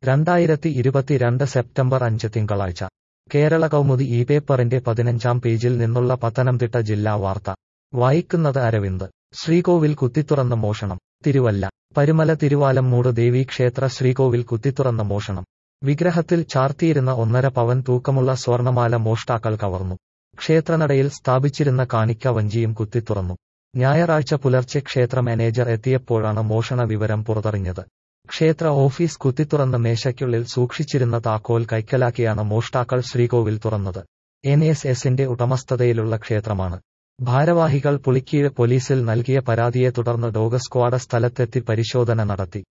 രണ്ടായിരത്തി ഇരുപത്തിരണ്ട് സെപ്റ്റംബർ അഞ്ച് തിങ്കളാഴ്ച കേരള കൗമുദി ഈ പേപ്പറിന്റെ പതിനഞ്ചാം പേജിൽ നിന്നുള്ള പത്തനംതിട്ട ജില്ലാ വാർത്ത വായിക്കുന്നത് അരവിന്ദ് ശ്രീകോവിൽ കുത്തിത്തുറന്ന് മോഷണം തിരുവല്ല പരുമല തിരുവാലമ്മൂട് ദേവീക്ഷേത്ര ശ്രീകോവിൽ കുത്തിത്തുറന്ന് മോഷണം വിഗ്രഹത്തിൽ ചാർത്തിയിരുന്ന ഒന്നര പവൻ തൂക്കമുള്ള സ്വർണമാല മോഷ്ടാക്കൾ കവർന്നു ക്ഷേത്രനടയിൽ സ്ഥാപിച്ചിരുന്ന കാണിക്ക വഞ്ചിയും കുത്തിത്തുറന്നു ഞായറാഴ്ച പുലർച്ചെ ക്ഷേത്ര മാനേജർ എത്തിയപ്പോഴാണ് മോഷണ വിവരം പുറത്തറിഞ്ഞത് ക്ഷേത്ര ഓഫീസ് കുത്തിത്തുറന്ന് മേശയ്ക്കുള്ളിൽ സൂക്ഷിച്ചിരുന്ന താക്കോൽ കൈക്കലാക്കിയാണ് മോഷ്ടാക്കൾ ശ്രീകോവിൽ തുറന്നത് എൻ എസ് എസിന്റെ ഉടമസ്ഥതയിലുള്ള ക്ഷേത്രമാണ് ഭാരവാഹികൾ പുളിക്കീഴ് പോലീസിൽ നൽകിയ പരാതിയെ തുടർന്ന് ഡോഗ് സ്ക്വാഡ് സ്ഥലത്തെത്തി പരിശോധന നടത്തി